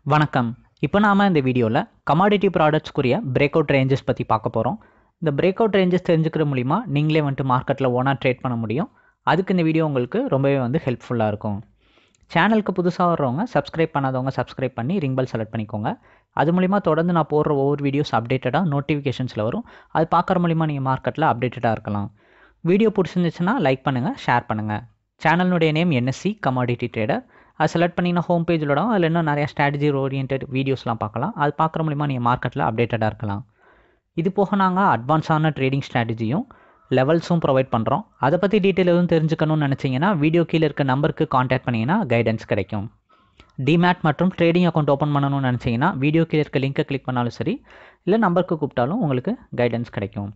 வணக்கம் இப்போ நாம இந்த வீடியோவில் கமாடிட்டி ப்ராடக்ட்ஸ்க்குரிய பிரேக் அவுட் ரேஞ்சஸ் பற்றி பார்க்க போகிறோம் இந்த பிரேக் அவுட் ரேஞ்சஸ் தெரிஞ்சுக்கிற மூலிமா நீங்களே வந்துட்டு மார்க்கெட்டில் ஓனாக ட்ரேட் பண்ண முடியும் அதுக்கு இந்த வீடியோ உங்களுக்கு ரொம்பவே வந்து ஹெல்ப்ஃபுல்லாக இருக்கும் சேனலுக்கு புதுசாக வர்றவங்க சப்ஸ்கிரைப் பண்ணாதவங்க சப்ஸ்கிரைப் பண்ணி ரிங் பெல் செலக்ட் பண்ணிக்கோங்க அது மூலிமா தொடர்ந்து நான் போடுற ஒவ்வொரு வீடியோஸ் அப்டேட்டடாக நோட்டிஃபிகேஷன்ஸில் வரும் அது பார்க்குற மூலிமா நீங்கள் மார்க்கெட்டில் அப்டேட்டடாக இருக்கலாம் வீடியோ பிடிச்சிருந்துச்சுன்னா லைக் பண்ணுங்கள் ஷேர் பண்ணுங்கள் சேனலுடைய நேம் என்எஸ்சி கமாடிட்டி ட்ரேடர் அது செலக்ட் பண்ணிங்கன்னா ஹோம் பேஜில் விடும் அதில் இன்னும் நிறைய ஸ்ட்ராட்டஜி ஓரியன்ட் வீடியோஸ்லாம் பார்க்கலாம் அது பார்க்குற மூலிமா நீங்கள் மார்க்கெட்டில் அப்டேட்டடாக இருக்கலாம் இது போக நாங்கள் அட்வான்ஸான ட்ரேடிங் ஸ்ட்ராட்டஜியும் லெவல்ஸும் ப்ரொவைட் பண்ணுறோம் அதை பற்றி டீட்டெயில் எதுவும் தெரிஞ்சுக்கணும்னு நினச்சிங்கன்னா வீடியோ கீழே இருக்க நம்பருக்கு காண்டாக்ட் பண்ணிங்கன்னா கைடன்ஸ் கிடைக்கும் டிமேட் மற்றும் ட்ரேடிங் அக்கௌண்ட் ஓப்பன் பண்ணணும்னு நினச்சிங்கன்னா வீடியோ கீழே இருக்க லிங்க்கை கிளிக் பண்ணாலும் சரி இல்லை நம்பருக்கு கூப்பிட்டாலும் உங்களுக்கு கைடன்ஸ் கிடைக்கும்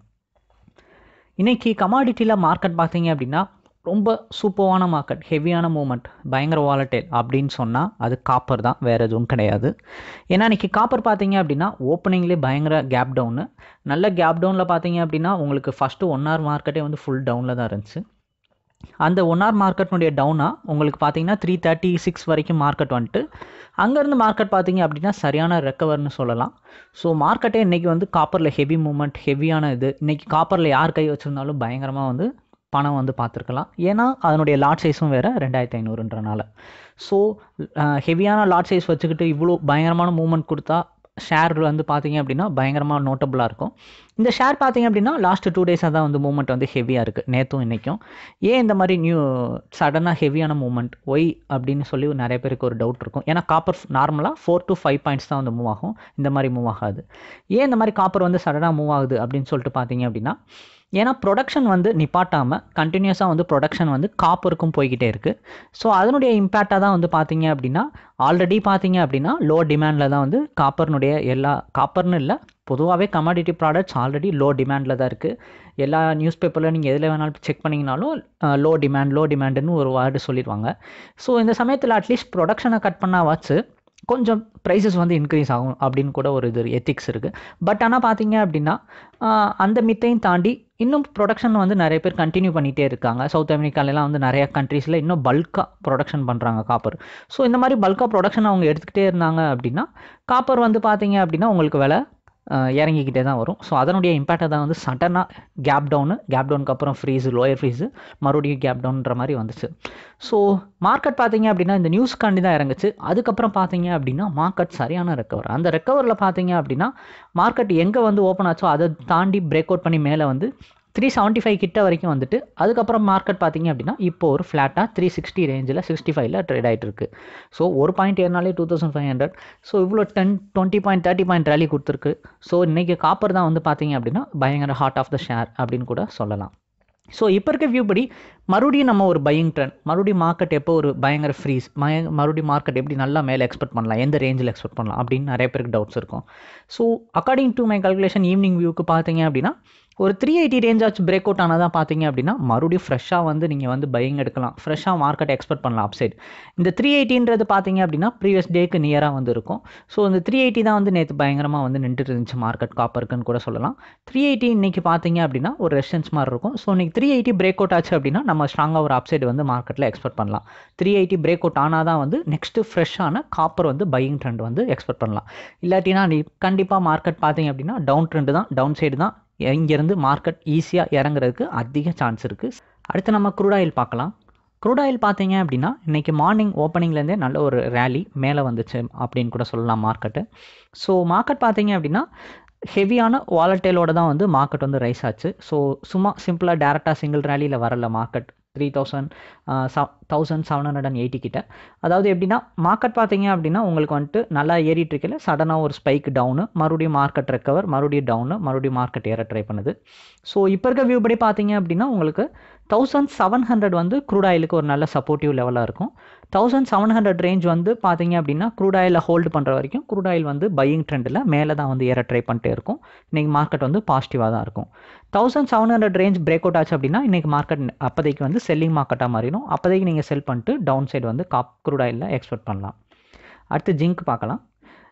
இன்றைக்கி கமாடிட்டியில் மார்க்கெட் பார்த்தீங்க அப்படின்னா ரொம்ப சூப்பர்வான மார்க்கெட் ஹெவியான மூமெண்ட் பயங்கர வாலட்டைல் அப்படின்னு சொன்னால் அது காப்பர் தான் வேறு எதுவும் கிடையாது ஏன்னா இன்றைக்கி காப்பர் பார்த்தீங்க அப்படின்னா ஓப்பனிங்லேயே பயங்கர கேப் டவுனு நல்ல கேப் டவுனில் பார்த்தீங்க அப்படின்னா உங்களுக்கு ஃபஸ்ட்டு ஒன் ஹவர் மார்க்கெட்டே வந்து ஃபுல் டவுனில் தான் இருந்துச்சு அந்த ஒன் ஹவர் மார்க்கெட்னுடைய டவுனாக உங்களுக்கு பார்த்தீங்கன்னா த்ரீ தேர்ட்டி சிக்ஸ் வரைக்கும் மார்க்கெட் வந்துட்டு அங்கேருந்து மார்க்கெட் பார்த்தீங்க அப்படின்னா சரியான ரெக்கவர்னு சொல்லலாம் ஸோ மார்க்கெட்டே இன்றைக்கி வந்து காப்பரில் ஹெவி மூமெண்ட் ஹெவியான இது இன்றைக்கி காப்பரில் யார் கை வச்சுருந்தாலும் பயங்கரமாக வந்து பணம் வந்து பார்த்துருக்கலாம் ஏன்னா அதனுடைய லாட் சைஸும் வேறு ரெண்டாயிரத்தி ஐநூறுன்றனால ஸோ ஹெவியான லாட் சைஸ் வச்சுக்கிட்டு இவ்வளோ பயங்கரமான மூமெண்ட் கொடுத்தா ஷேர் வந்து பார்த்தீங்க அப்படின்னா பயங்கரமாக நோட்டபுளாக இருக்கும் இந்த ஷேர் பார்த்தீங்க அப்படின்னா லாஸ்ட் டூ டேஸாக தான் வந்து மூமெண்ட் வந்து ஹெவியாக இருக்குது நேற்றும் இன்றைக்கும் ஏன் இந்த மாதிரி நியூ சடனாக ஹெவியான மூமெண்ட் ஒய் அப்படின்னு சொல்லி நிறைய பேருக்கு ஒரு டவுட் இருக்கும் ஏன்னா காப்பர் நார்மலாக ஃபோர் டு ஃபைவ் பாயிண்ட்ஸ் தான் வந்து மூவ் ஆகும் இந்த மாதிரி மூவ் ஆகாது ஏன் இந்த மாதிரி காப்பர் வந்து சடனாக மூவ் ஆகுது அப்படின்னு சொல்லிட்டு பார்த்தீங்க அப்படின்னா ஏன்னா ப்ரொடக்ஷன் வந்து நிப்பாட்டாமல் கண்டினியூஸாக வந்து ப்ரொடக்ஷன் வந்து காப்பருக்கும் போய்கிட்டே இருக்குது ஸோ அதனுடைய இம்பேக்டாக தான் வந்து பார்த்தீங்க அப்படின்னா ஆல்ரெடி பார்த்தீங்க அப்படின்னா லோ டிமாண்டில் தான் வந்து காப்பர்னுடைய எல்லா காப்பர்னு இல்லை பொதுவாகவே கமாடிட்டி ப்ராடக்ட்ஸ் ஆல்ரெடி லோ டிமாண்டில் தான் இருக்குது எல்லா நியூஸ் பேப்பரில் நீங்கள் எதில் வேணாலும் செக் பண்ணிங்கனாலும் லோ டிமாண்ட் லோ டிமாண்டுன்னு ஒரு வேர்டு சொல்லிடுவாங்க ஸோ இந்த சமயத்தில் அட்லீஸ்ட் ப்ரொடக்ஷனை கட் பண்ணாவாச்சு கொஞ்சம் ப்ரைஸஸ் வந்து இன்க்ரீஸ் ஆகும் அப்படின்னு கூட ஒரு இது எத்திக்ஸ் இருக்குது பட் ஆனால் பார்த்தீங்க அப்படின்னா அந்த மித்தையும் தாண்டி இன்னும் ப்ரொடக்ஷன் வந்து நிறைய பேர் கண்டினியூ பண்ணிகிட்டே இருக்காங்க சவுத் அமெரிக்காலலாம் வந்து நிறைய கண்ட்ரீஸில் இன்னும் பல்காக ப்ரொடக்ஷன் பண்ணுறாங்க காப்பர் ஸோ இந்த மாதிரி பல்காக ப்ரொடக்ஷன் அவங்க எடுத்துக்கிட்டே இருந்தாங்க அப்படின்னா காப்பர் வந்து பார்த்தீங்க அப்படின்னா உங்களுக்கு விலை இறங்கிக்கிட்டே தான் வரும் ஸோ அதனுடைய இம்பேக்டை தான் வந்து சடனாக கேப் டவுனு கேப் டவுனுக்கு அப்புறம் ஃப்ரீஸு லோயர் ஃப்ரீஸு மறுபடியும் கேப் டவுன்ற மாதிரி வந்துச்சு ஸோ மார்க்கெட் பார்த்தீங்க அப்படின்னா இந்த நியூஸ்க்காண்டி தான் இறங்குச்சு அதுக்கப்புறம் பார்த்தீங்க அப்படின்னா மார்க்கெட் சரியான ரெக்கவர் அந்த ரெக்கவரில் பார்த்தீங்க அப்படின்னா மார்க்கெட் எங்கே வந்து ஓப்பன் ஆச்சோ அதை தாண்டி பிரேக் அவுட் பண்ணி மேலே வந்து த்ரீ செவன்ட்டி ஃபைவ் கிட்ட வரைக்கும் வந்துட்டு அதுக்கப்புறம் மார்க்கெட் பார்த்தீங்க அப்படின்னா இப்போ ஒரு ஃப்ளாட்டாக த்ரீ சிக்ஸ்டி ரேஞ்சில் சிக்ஸ்டி ஃபைவ்ல ட்ரேட் ஆகிட்டு இருக்கு ஸோ ஒரு பாயிண்ட் ஏறினாலே two thousand five hundred so இவ்வளோ ten twenty point thirty point rally கொடுத்துருக்கு ஸோ இன்றைக்கி காப்பர் தான் வந்து பார்த்தீங்க அப்படின்னா பயங்கர ஹார்ட் ஆஃப் த ஷேர் அப்படின்னு கூட சொல்லலாம் ஸோ இப்போ இருக்க வியூ படி மறுபடியும் நம்ம ஒரு பையிங் ட்ரெண்ட் மறுபடியும் மார்க்கெட் எப்போ ஒரு பயங்கர ஃப்ரீஸ் மய மறுபடியும் மார்க்கெட் எப்படி நல்லா மேலே எக்ஸ்பெக்ட் பண்ணலாம் எந்த ரேஞ்சில் எக்ஸ்பெக்ட் பண்ணலாம் அப்படின்னு நிறைய பேருக்கு டவுட்ஸ் இருக்கும் so according to my calculation evening வியூக்கு பார்த்தீங்க அப்படின்னா ஒரு த்ரீ எயிட்டி ரேஞ்ச் ஆச்சு பிரேக் அவுட் ஆனால் தான் பார்த்தீங்க அப்படின்னா மறுபடியும் ஃப்ரெஷ்ஷாக வந்து நீங்கள் வந்து பையிங் எடுக்கலாம் ஃப்ரெஷ்ஷாக மார்க்கெட் எக்ஸ்பெக்ட் பண்ணலாம் அப்சைட் இந்த த்ரீ எயிட்டின்றது பார்த்தீங்க அப்படின்னா ப்ரீவியஸ் டேக்கு நியராக வந்து இருக்கும் ஸோ இந்த த்ரீ எயிட்டி தான் வந்து நேற்று பயங்கரமாக வந்து நின்றுட்டு இருந்துச்சு மார்க்கெட் காப்பருக்குன்னு கூட சொல்லலாம் த்ரீ எயிட்டி இன்றைக்கி பார்த்தீங்க அப்படின்னா ஒரு ரெசிஸ்டன்ஸ் மாதிரி இருக்கும் ஸோ இன்றைக்கி த்ரீ எயிட்டி பிரேக் அவுட் ஆச்சு அப்படின்னா நம்ம ஸ்ட்ராங்காக ஒரு அப்சைடு வந்து மார்க்கெட்டில் எக்ஸ்பெக்ட் பண்ணலாம் த்ரீ எயிட்டி பிரேக் அவுட் ஆனால் தான் வந்து நெக்ஸ்ட்டு ஃப்ரெஷ்ஷான காப்பர் வந்து பையிங் ட்ரெண்ட் வந்து எக்ஸ்பெக்ட் பண்ணலாம் இல்லாட்டினா நீ கண்டிப்பாக மார்க்கெட் பார்த்தீங்க அப்படின்னா டவுன் ட்ரெண்டு தான் டவுன் சைடு தான் இங்கேருந்து மார்க்கெட் ஈஸியாக இறங்குறதுக்கு அதிக சான்ஸ் இருக்குது அடுத்து நம்ம க்ரூட் ஆயில் பார்க்கலாம் க்ரூட் ஆயில் பார்த்தீங்க அப்படின்னா இன்றைக்கி மார்னிங் ஓப்பனிங்லேருந்தே நல்ல ஒரு ரேலி மேலே வந்துச்சு அப்படின்னு கூட சொல்லலாம் மார்க்கெட்டு ஸோ மார்க்கெட் பார்த்தீங்க அப்படின்னா ஹெவியான வாலட்டைலோட தான் வந்து மார்க்கெட் வந்து ரைஸ் ஆச்சு ஸோ சும்மா சிம்பிளாக டேரெக்டாக சிங்கிள் ரேலியில் வரல market three thousand thousand seven hundred and eighty கிட்ட அதாவது எப்படின்னா மார்க்கெட் பார்த்தீங்க அப்படின்னா உங்களுக்கு வந்துட்டு நல்லா ஏறிட்டு இருக்கல சடனாக ஒரு ஸ்பைக் டவுனு மறுபடியும் மார்க்கெட் ரெக்கவர் மறுபடியும் டவுனு மறுபடியும் மார்க்கெட் ஏற ட்ரை பண்ணுது ஸோ இப்போ இருக்க வியூ படி பார்த்தீங்க அப்படின்னா உங்களுக்கு தௌசண்ட் செவன் ஹண்ட்ரட் வந்து க்ரூட் ஆயிலுக்கு ஒரு நல்ல சப்போர்ட்டிவ் லெவலாக இருக்கும் தௌசண்ட் செவன் ஹண்ட்ரட் ரேஞ்ச் வந்து பார்த்தீங்க அப்படின்னா க்ரூட் ஆயிலில் ஹோல்டு பண்ணுற வரைக்கும் க்ரூட் ஆயில் வந்து பையிங் ட்ரெண்டில் மேலே தான் வந்து ஏற ட்ரை பண்ணிட்டே இருக்கும் இன்றைக்கி மார்க்கெட் வந்து பாசிட்டிவாக தான் இருக்கும் thousand seven hundred range break out ஆச்சு அப்படின்னா இன்றைக்கி மார்க்கெட் அப்போதைக்கு வந்து செல்லிங் மார்க்கெட்டாக மாறிடும் அப்போதைக்கு நீங்கள் செல் பண்ணிட்டு டவுன் சைடு வந்து காப் க்ரூட் ஆயிலில் எக்ஸ்பெக்ட் பண்ணலாம் அடுத்து ஜிங்க் பார்க்கலாம்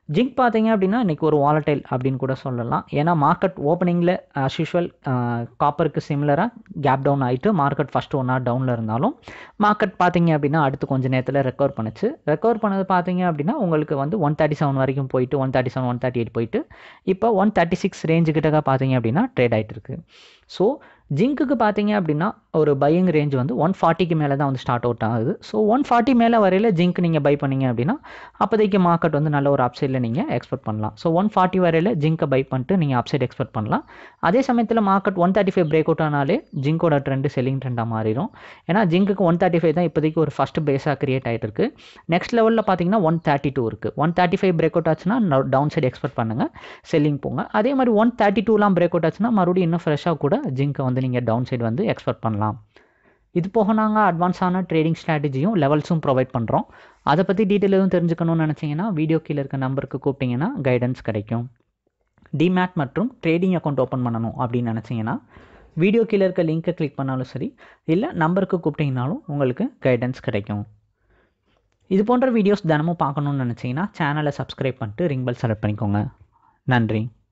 ஜிங்க் பார்த்தீங்க அப்படின்னா இன்றைக்கி ஒரு வாலடைல் அப்படின்னு கூட சொல்லலாம் ஏன்னா மார்க்கெட் ஓப்பனிங்கில் ஆஸ் யூஷுவல் காப்பருக்கு சிமிலராக கேப் டவுன் ஆகிட்டு மார்க்கெட் ஃபஸ்ட்டு ஒன் ஹவர் டவுனில் இருந்தாலும் மார்க்கெட் பார்த்தீங்க அப்படின்னா அடுத்து கொஞ்சம் நேரத்தில் ரெக்கவர் பண்ணுச்சு ரெக்கவர் பண்ணது பார்த்தீங்க அப்படின்னா உங்களுக்கு வந்து ஒன் தேர்ட்டி செவன் வரைக்கும் போயிட்டு one thirty seven one thirty eight போயிட்டு இப்போ ஒன் தேர்ட்டி சிக்ஸ் ரேஞ்சு கிட்டக்க பார்த்தீங்க அப்படின்னா ட்ரேட் ஆகிட்டு இருக்கு ஸோ ஜிங்க்குக்கு பார்த்தீங்க அப்படின்னா ஒரு பையிங் ரேஞ்ச் வந்து ஒன் ஃபார்ட்டிக்கு மேலே தான் வந்து ஸ்டார்ட் அவுட் ஆகுது ஸோ ஒன் ஃபார்ட்டி மேலே வரையில் ஜிங்க் நீங்கள் பை பண்ணீங்க அப்படின்னா அப்போதைக்கு மார்க்கெட் வந்து நல்ல ஒரு அப்சைடில் நீங்கள் எக்ஸ்பெக்ட் பண்ணலாம் ஸோ ஒன் ஃபார்ட்டி வரையில் ஜிங்கை பை பண்ணிட்டு நீங்கள் அப்சைட் எக்ஸ்பெக்ட் பண்ணலாம் அதே சமயத்தில் market one thirty five break out ஆனாலே ஜிங்கோட ட்ரெண்டு செல்லிங் ட்ரெண்டாக மாறிடும் ஏன்னா ஜிங்க்குக்கு ஒன் தேர்ட்டி ஃபைவ் தான் இப்போதைக்கு ஒரு ஃபஸ்ட் பேஸாக கிரியேட் ஆகிட்டு இருக்கு நெக்ஸ்ட் லெவலில் பார்த்தீங்கன்னா ஒன் தேர்ட்டி டூ இருக்குது one thirty five break out ஆச்சுன்னா டவுன் சைடு எக்ஸ்பெக்ட் பண்ணுங்கள் செல்லிங் போங்க அதே மாதிரி ஒன் தேர்ட்டி டூலாம் பிரேக் அவுட் ஆச்சுன்னா மறுபடியும் இன்னும் ஃப்ரெஷ்ஷாக கூட ஜிங்கை வந்து நீங்கள் டவுன் சைடு வந்து எக்ஸ்பெக்ட் பண்ணலாம் இது போக நாங்கள் அட்வான்ஸான ட்ரேடிங் ஸ்ட்ராட்டஜியும் லெவல்ஸும் ப்ரொவைட் பண்ணுறோம் அதை பற்றி டீட்டெயில் எதுவும் தெரிஞ்சுக்கணும்னு நினச்சிங்கன்னா வீடியோ கீழே இருக்க நம்பருக்கு கூப்பிட்டிங்கன்னா கைடன்ஸ் கிடைக்கும் டிமேட் மற்றும் ட்ரேடிங் அக்கௌண்ட் ஓப்பன் பண்ணணும் அப்படின்னு நினச்சிங்கன்னா வீடியோ கீழே இருக்க லிங்க்கை கிளிக் பண்ணாலும் சரி இல்லை நம்பருக்கு கூப்பிட்டிங்கனாலும் உங்களுக்கு கைடன்ஸ் கிடைக்கும் இது போன்ற வீடியோஸ் தினமும் பார்க்கணுன்னு நினச்சிங்கன்னா சேனலை சப்ஸ்கிரைப் பண்ணிட்டு ரிங் பெல் செலக்ட் பண்ணிக்கோங்க நன்றி